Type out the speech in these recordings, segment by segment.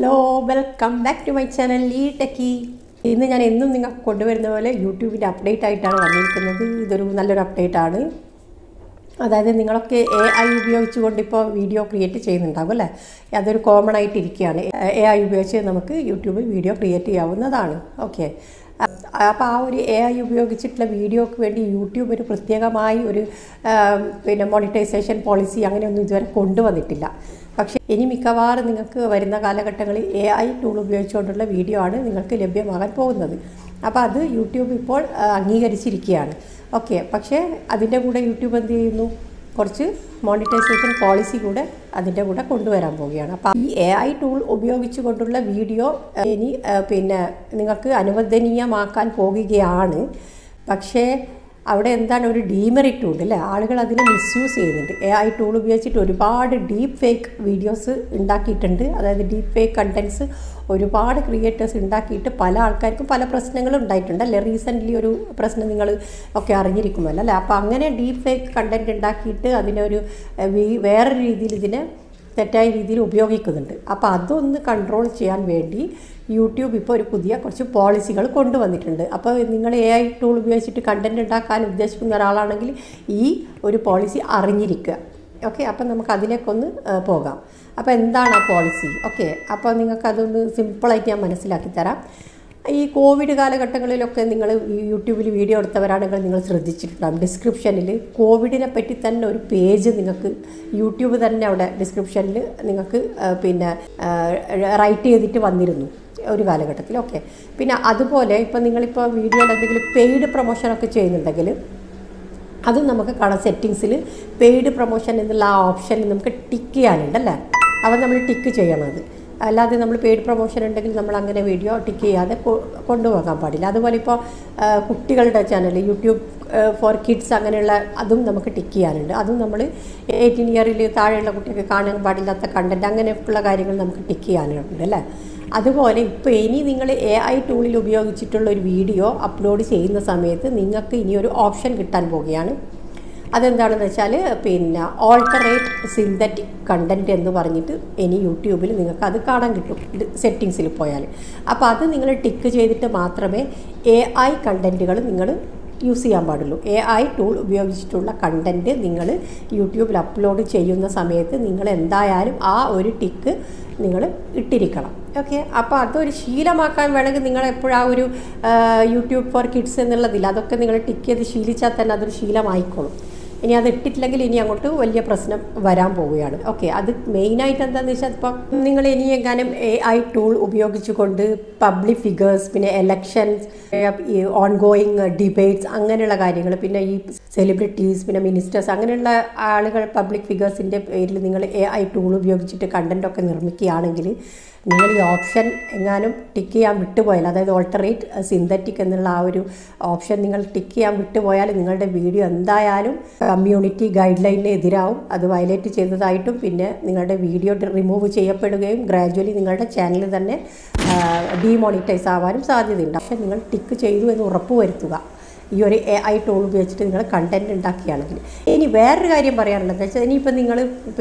hello welcome back to my channel ഈ techie ഇന്ന് ഞാൻ എന്നും നിങ്ങൾക്ക് കൊണ്ടുവരുന്ന പോലെ യൂട്യൂബിൻ്റെ അപ്ഡേറ്റ് ആയിട്ടാണ് വന്നിരിക്കുന്നത് ഇതൊരു നല്ലൊരു അപ്ഡേറ്റ് ആണ് അതായത് നിങ്ങളൊക്കെ എ ഐ ഉപയോഗിച്ചുകൊണ്ട് ഇപ്പോൾ വീഡിയോ ക്രിയേറ്റ് ചെയ്യുന്നുണ്ടാകും അല്ലേ അതൊരു കോമൺ ആയിട്ട് ഇരിക്കുകയാണ് എ ഐ ഉപയോഗിച്ച് നമുക്ക് യൂട്യൂബിൽ വീഡിയോ ക്രിയേറ്റ് ചെയ്യാവുന്നതാണ് ഓക്കെ അപ്പോൾ ആ ഒരു എ ഐ ഉപയോഗിച്ചിട്ടുള്ള വീഡിയോക്ക് വേണ്ടി യൂട്യൂബ് ഒരു പ്രത്യേകമായി ഒരു ആ, പിന്നെ മോണിറ്റൈസേഷൻ പോളിസി അങ്ങനെയൊന്നും ഇതുവരെ കൊണ്ടുവന്നിട്ടില്ല പക്ഷേ ഇനി മിക്കവാറും നിങ്ങൾക്ക് വരുന്ന കാലഘട്ടങ്ങളിൽ എ ഐ ടൂൾ ഉപയോഗിച്ചുകൊണ്ടുള്ള വീഡിയോ ആണ് നിങ്ങൾക്ക് ലഭ്യമാകാൻ പോകുന്നത് അപ്പോൾ അത് യൂട്യൂബ് ഇപ്പോൾ ആ, അംഗീകരിച്ചിരിക്കുകയാണ് ഓക്കെ പക്ഷേ അതിൻ്റെ കൂടെ യൂട്യൂബ് എന്ത് ചെയ്യുന്നു കുറച്ച് മോണിറ്റൈസേഷൻ പോളിസി കൂടെ അതിൻ്റെ കൂടെ കൊണ്ടുവരാൻ പോവുകയാണ് അപ്പോൾ ഈ എ ഐ ടൂൾ ഉപയോഗിച്ചുകൊണ്ടുള്ള വീഡിയോ ആ, ഇനി ആ, പിന്നെ നിങ്ങൾക്ക് അനുവദനീയമാക്കാൻ പോകുകയാണ് പക്ഷേ അവിടെ എന്താണ് ഒരു ഡീമെറിറ്റും ഉണ്ട് അല്ലേ ആളുകൾ അതിനെ മിസ്യൂസ് ചെയ്യുന്നുണ്ട് എ ഐ ടൂൾ ഉപയോഗിച്ചിട്ട് ഒരുപാട് ഡീപ്പ് ഫേക്ക് വീഡിയോസ് ഉണ്ടാക്കിയിട്ടുണ്ട് അതായത് ഡീപ്പ് ഫേക്ക് കണ്ടൻസ് ഒരുപാട് ക്രിയേറ്റേഴ്സ് ഉണ്ടാക്കിയിട്ട് പല ആൾക്കാർക്കും പല പ്രശ്നങ്ങളും ഉണ്ടായിട്ടുണ്ട് അല്ലേ റീസെൻ്റ്ലി ഒരു പ്രശ്നം നിങ്ങൾ ഒക്കെ അറിഞ്ഞിരിക്കുമല്ലോ അല്ലേ അപ്പോൾ അങ്ങനെ ഡീപ്പ് ഫേക്ക് കണ്ടൻറ് ഉണ്ടാക്കിയിട്ട് അതിനൊരു ഏഹ്, വി- വേറെ രീതിയിൽ ഇതിനെ തെറ്റായ രീതിയിൽ ഉപയോഗിക്കുന്നുണ്ട് അപ്പോൾ അതൊന്ന് കൺട്രോൾ ചെയ്യാൻ വേണ്ടി യൂട്യൂബ് ഇപ്പോൾ ഒരു പുതിയ കുറച്ച് പോളിസികൾ കൊണ്ടുവന്നിട്ടുണ്ട് അപ്പോൾ നിങ്ങൾ എ ഐ ടൂൾ ഉപയോഗിച്ചിട്ട് കണ്ടൻറ് ഉണ്ടാക്കാൻ ഉദ്ദേശിക്കുന്ന ഒരാളാണെങ്കിൽ ഈ ഒരു പോളിസി അറിഞ്ഞിരിക്കുക ഓക്കെ അപ്പം നമുക്ക് അതിലേക്കൊന്ന് ആ, പോകാം അപ്പോൾ എന്താണ് ആ പോളിസി ഓക്കെ അപ്പോൾ നിങ്ങൾക്ക് അതൊന്ന് സിമ്പിളായിട്ട് ഞാൻ മനസ്സിലാക്കി തരാം ഈ കോവിഡ് കാലഘട്ടങ്ങളിലൊക്കെ നിങ്ങൾ യൂട്യൂബിൽ വീഡിയോ എടുത്തവരാണെങ്കിൽ നിങ്ങൾ ശ്രദ്ധിച്ചിട്ടുണ്ടാകും ഡിസ്ക്രിപ്ഷനിൽ കോവിഡിനെ പറ്റി തന്നെ ഒരു പേജ് നിങ്ങൾക്ക് യൂട്യൂബ് തന്നെ അവിടെ ഡിസ്ക്രിപ്ഷനിൽ നിങ്ങൾക്ക് ആ, പിന്നെ റൈറ്റ് ചെയ്തിട്ട് വന്നിരുന്നു ഒരു കാലഘട്ടത്തിൽ ഓക്കെ പിന്നെ അതുപോലെ ഇപ്പോൾ നിങ്ങളിപ്പോൾ വീഡിയോയിൽ എന്തെങ്കിലും പെയ്ഡ് പ്രൊമോഷനൊക്കെ ചെയ്യുന്നുണ്ടെങ്കിൽ അതും നമുക്ക് കാണാം സെറ്റിങ്സിൽ പെയ്ഡ് പ്രൊമോഷൻ എന്നുള്ള ആ ഓപ്ഷനിൽ നമുക്ക് ടിക്ക് ചെയ്യാനുണ്ട് അല്ലേ അവ നമ്മൾ ടിക്ക് ചെയ്യണത് അല്ലാതെ നമ്മൾ പെയ്ഡ് പ്രൊമോഷൻ ഉണ്ടെങ്കിൽ നമ്മൾ അങ്ങനെ വീഡിയോ ടിക്ക് ചെയ്യാതെ കൊ- കൊണ്ടുപോകാൻ പാടില്ല അതുപോലെ ഇപ്പോൾ ആ, കുട്ടികളുടെ ചാനൽ യൂട്യൂബ് ഫോർ കിഡ്സ് അങ്ങനെയുള്ള അതും നമുക്ക് ടിക്ക് ചെയ്യാനുണ്ട് അതും നമ്മൾ എയ്റ്റീൻ ഇയറിൽ താഴെയുള്ള കുട്ടികൾക്ക് കാണാൻ പാടില്ലാത്ത കണ്ടൻറ്റ് അങ്ങനെയൊക്കെയുള്ള കാര്യങ്ങൾ നമുക്ക് ടിക്ക് ചെയ്യാനുണ്ട് അല്ലേ അതുപോലെ ഇപ്പോൾ ഇനി നിങ്ങൾ എ ഐ ടൂളിൽ ഉപയോഗിച്ചിട്ടുള്ള ഒരു വീഡിയോ അപ്ലോഡ് ചെയ്യുന്ന സമയത്ത് നിങ്ങൾക്ക് ഇനി ഒരു ഓപ്ഷൻ കിട്ടാൻ പോവുകയാണ് അതെന്താണെന്ന് വെച്ചാൽ പിന്നെ ഓൾട്ടറേറ്റ് സിന്തറ്റിക് കണ്ടൻറ്റ് എന്ന് പറഞ്ഞിട്ട് ഇനി യൂട്യൂബിൽ നിങ്ങൾക്ക് അത് കാണാൻ കിട്ടും സെറ്റിങ്സിൽ പോയാൽ അപ്പോൾ അത് നിങ്ങൾ ടിക്ക് ചെയ്തിട്ട് മാത്രമേ എ ഐ കണ്ടൻറ്റുകൾ നിങ്ങൾ യൂസ് ചെയ്യാൻ പാടുള്ളൂ എ ഐ ടൂൾ ഉപയോഗിച്ചിട്ടുള്ള കണ്ടൻറ്റ് നിങ്ങൾ യൂട്യൂബിൽ അപ്ലോഡ് ചെയ്യുന്ന സമയത്ത് നിങ്ങൾ എന്തായാലും ആ ഒരു ടിക്ക് നിങ്ങൾ ഇട്ടിരിക്കണം ഓക്കെ അപ്പോൾ അതൊരു ശീലമാക്കാൻ വേണമെങ്കിൽ നിങ്ങൾ എപ്പോഴും ആ ഒരു ആ, യൂട്യൂബ് ഫോർ കിഡ്സ് എന്നുള്ളതില്ല അതൊക്കെ നിങ്ങൾ ടിക്ക് ചെയ്ത് ശീലിച്ചാൽ തന്നെ അതൊരു ശീലമായിക്കോളും ഇനി അത് ഇട്ടിട്ടില്ലെങ്കിൽ ഇനി അങ്ങോട്ട് വലിയ പ്രശ്നം വരാൻ പോവുകയാണ് ഓക്കെ അത് മെയിനായിട്ട് എന്താണെന്ന് വെച്ചാൽ ഇപ്പം നിങ്ങൾ ഇനി എങ്ങാനും എ ഐ ടൂൾ ഉപയോഗിച്ചുകൊണ്ട് പബ്ലിക് ഫിഗേഴ്സ് പിന്നെ എലക്ഷൻസ് ഈ ഓൺ ഗോയിങ് ഡിബേറ്റ്സ് അങ്ങനെയുള്ള കാര്യങ്ങൾ പിന്നെ ഈ സെലിബ്രിറ്റീസ് പിന്നെ മിനിസ്റ്റേഴ്സ് അങ്ങനെയുള്ള ആളുകൾ പബ്ലിക് ഫിഗേഴ്സിൻ്റെ പേരിൽ നിങ്ങൾ എ ഐ ടൂൾ ഉപയോഗിച്ചിട്ട് കണ്ടൻ്റ് ഒക്കെ നിർമ്മിക്കുകയാണെങ്കിൽ നിങ്ങൾ ഈ ഓപ്ഷൻ എങ്ങാനും ടിക്ക് ചെയ്യാൻ വിട്ടുപോയാൽ അതായത് ഓൾട്ടറേറ്റ് സിന്തറ്റിക് എന്നുള്ള ആ ഒരു ഓപ്ഷൻ നിങ്ങൾ ടിക്ക് ചെയ്യാൻ വിട്ടുപോയാൽ നിങ്ങളുടെ വീഡിയോ എന്തായാലും കമ്മ്യൂണിറ്റി ഗൈഡ് ലൈനിന് എതിരാവും അത് വയലേറ്റ് ചെയ്തതായിട്ടും പിന്നെ നിങ്ങളുടെ വീഡിയോ റിമൂവ് ചെയ്യപ്പെടുകയും ഗ്രാജുവലി നിങ്ങളുടെ ചാനൽ തന്നെ ഡീമോണിറ്റൈസ് ആവാനും സാധ്യതയുണ്ട് പക്ഷേ നിങ്ങൾ ടിക്ക് ചെയ്തു എന്ന് ഉറപ്പ് വരുത്തുക ഈ ഒരു എ ഐ ടൂൾ ഉപയോഗിച്ചിട്ട് നിങ്ങൾ കണ്ടൻറ് ഉണ്ടാക്കുകയാണെങ്കിൽ ഇനി വേറൊരു കാര്യം പറയാനുള്ളത് വെച്ചാൽ ഇനിയിപ്പോൾ നിങ്ങൾ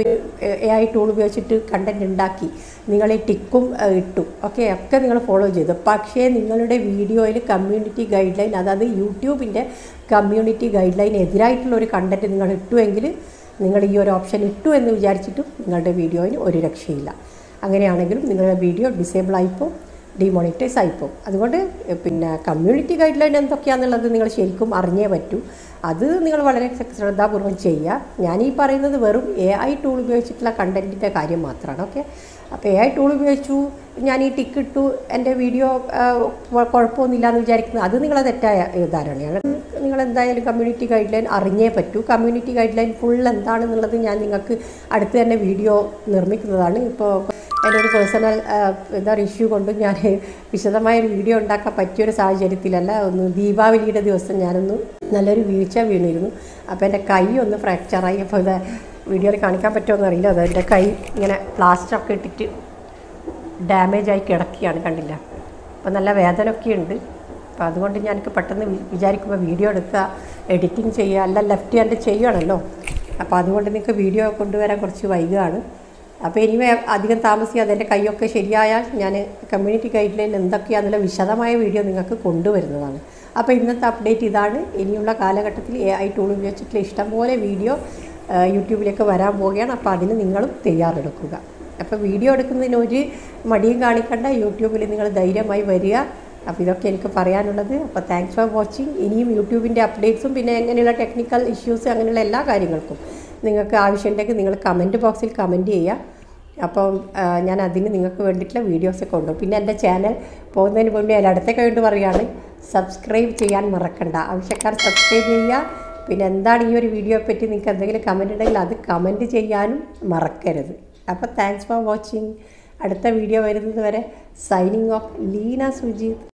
എ ഐ ടൂൾ ഉപയോഗിച്ചിട്ട് കണ്ടൻറ് ഉണ്ടാക്കി നിങ്ങൾ ഈ ടിക്കും ഏഹ്, ഇട്ടു ഓക്കെ ഒക്കെ നിങ്ങൾ ഫോളോ ചെയ്തു പക്ഷേ നിങ്ങളുടെ വീഡിയോയിൽ കമ്മ്യൂണിറ്റി ഗൈഡ് ലൈൻ അതായത് യൂട്യൂബിൻ്റെ കമ്മ്യൂണിറ്റി ഗൈഡ് ലൈൻ എതിരായിട്ടുള്ള ഒരു കണ്ടൻറ് നിങ്ങൾ ഇട്ടുവെങ്കിൽ നിങ്ങൾ ഈ ഒരു ഓപ്ഷൻ ഇട്ടു എന്ന് വിചാരിച്ചിട്ടും നിങ്ങളുടെ വീഡിയോയിൽ ഒരു രക്ഷയില്ല അങ്ങനെയാണെങ്കിലും നിങ്ങളുടെ വീഡിയോ ഡിസേബിൾ ആയിപ്പോൾ ഡിമോണിറ്റൈസ് ആയിപ്പോവും അതുകൊണ്ട് എ, പിന്നെ കമ്മ്യൂണിറ്റി ഗൈഡ് ലൈൻ എന്തൊക്കെയാണെന്നുള്ളത് നിങ്ങൾ ശരിക്കും അറിഞ്ഞേ പറ്റൂ അത് നിങ്ങൾ വളരെ ശ്രദ്ധാപൂർവം ചെയ്യുക ഞാൻ ഈ പറയുന്നത് വെറും എ ഐ ടൂൾ ഉപയോഗിച്ചിട്ടുള്ള കണ്ടൻറ്റിൻ്റെ കാര്യം മാത്രമാണ് ഓക്കെ അപ്പോൾ എ ഐ ടൂൾ ഉപയോഗിച്ചു ഞാൻ ഈ ടിക്ക് ഇട്ടു എൻ്റെ വീഡിയോ കുഴപ്പമൊന്നുമില്ല എന്ന് വിചാരിക്കുന്നത് അത് നിങ്ങളെ തെറ്റായ ഏ, ധാരണയാണ് നിങ്ങൾ എന്തായാലും കമ്മ്യൂണിറ്റി ഗൈഡ് ലൈൻ അറിഞ്ഞേ പറ്റൂ കമ്മ്യൂണിറ്റി ഗൈഡ് ലൈൻ ഫുൾ എന്താണെന്നുള്ളത് ഞാൻ നിങ്ങൾക്ക് അടുത്ത് തന്നെ വീഡിയോ നിർമ്മിക്കുന്നതാണ് ഇപ്പോൾ എൻ്റെ ഒരു പേഴ്സണൽ എന്താ പറയുക ഇഷ്യൂ കൊണ്ട് ഞാൻ വിശദമായ ഒരു വീഡിയോ ഉണ്ടാക്കാൻ പറ്റിയൊരു സാഹചര്യത്തിലല്ല ഒന്ന് ദീപാവലിയുടെ ദിവസം ഞാനൊന്ന് നല്ലൊരു വീഴ്ച വീണിരുന്നു അപ്പോൾ എൻ്റെ കൈ ഒന്ന് ഫ്രാക്ചറായി അപ്പോൾ ഇത് വീഡിയോയിൽ കാണിക്കാൻ പറ്റുമോ അറിയില്ല അത് എൻ്റെ കൈ ഇങ്ങനെ പ്ലാസ്റ്ററൊക്കെ ഇട്ടിട്ട് ഡാമേജ് ആയി കിടക്കുകയാണ് കണ്ടില്ല അപ്പോൾ നല്ല വേദനയൊക്കെ ഉണ്ട് അപ്പോൾ അതുകൊണ്ട് ഞാൻ എനിക്ക് പെട്ടെന്ന് വി- വിചാരിക്കുമ്പോൾ വീഡിയോ എടുക്കുക എഡിറ്റിംഗ് ചെയ്യുക അല്ല ലെഫ്റ്റ് ഹാൻഡ് ചെയ്യുകയാണല്ലോ അപ്പോൾ അതുകൊണ്ട് നിങ്ങൾക്ക് വീഡിയോ കൊണ്ടുവരാൻ കുറച്ച് വൈകുകയാണ് അപ്പോൾ ഇനി വേ- അധികം താമസിയാതെ എൻ്റെ കൈയൊക്കെ ശരിയായാൽ ഞാൻ കമ്മ്യൂണിറ്റി ഗൈഡ് ലൈൻ എന്തൊക്കെയാണെന്നുള്ള വിശദമായ വീഡിയോ നിങ്ങൾക്ക് കൊണ്ടുവരുന്നതാണ് അപ്പോൾ ഇന്നത്തെ അപ്ഡേറ്റ് ഇതാണ് ഇനിയുള്ള കാലഘട്ടത്തിൽ എ ഐ ടൂൾ ഉപയോഗിച്ചിട്ടുള്ള ഇഷ്ടംപോലെ വീഡിയോ ആ, യൂട്യൂബിലേക്ക് വരാൻ പോവുകയാണ് അപ്പോൾ അതിന് നിങ്ങളും തയ്യാറെടുക്കുക അപ്പോൾ വീഡിയോ എടുക്കുന്നതിന് ഒരു മടിയും കാണിക്കണ്ട യൂട്യൂബിൽ നിങ്ങൾ ധൈര്യമായി വരിക അപ്പോൾ ഇതൊക്കെ എനിക്ക് പറയാനുള്ളത് അപ്പോൾ താങ്ക്സ് ഫോർ വാച്ചിങ് ഇനിയും യൂട്യൂബിൻ്റെ അപ്ഡേറ്റ്സും പിന്നെ എങ്ങനെയുള്ള ടെക്നിക്കൽ ഇഷ്യൂസ് അങ്ങനെയുള്ള എല്ലാ കാര്യങ്ങൾക്കും നിങ്ങൾക്ക് ആവശ്യമുണ്ടെങ്കിൽ നിങ്ങൾ കമൻറ്റ് ബോക്സിൽ കമൻറ്റ് ചെയ്യുക അപ്പം ആ, ഞാൻ അതിന് നിങ്ങൾക്ക് വേണ്ടിയിട്ടുള്ള വീഡിയോസ് കൊണ്ടുപോകും പിന്നെ എൻ്റെ ചാനൽ പോകുന്നതിന് മുന്നേ ഞാൻ അടുത്തൊക്കെ വേണ്ടി പറയുകയാണ് സബ്സ്ക്രൈബ് ചെയ്യാൻ മറക്കണ്ട ആവശ്യക്കാർ സബ്സ്ക്രൈബ് ചെയ്യുക പിന്നെ എന്താണ് ഈ ഒരു വീഡിയോയെ പറ്റി നിങ്ങൾക്ക് എന്തെങ്കിലും കമൻറ്റ് ഉണ്ടെങ്കിൽ അത് കമൻറ്റ് ചെയ്യാനും മറക്കരുത് അപ്പോൾ താങ്ക്സ് ഫോർ വാച്ചിങ് അടുത്ത വീഡിയോ വരുന്നത് വരെ സൈനിങ് ഓഫ് ലീന സുജീത്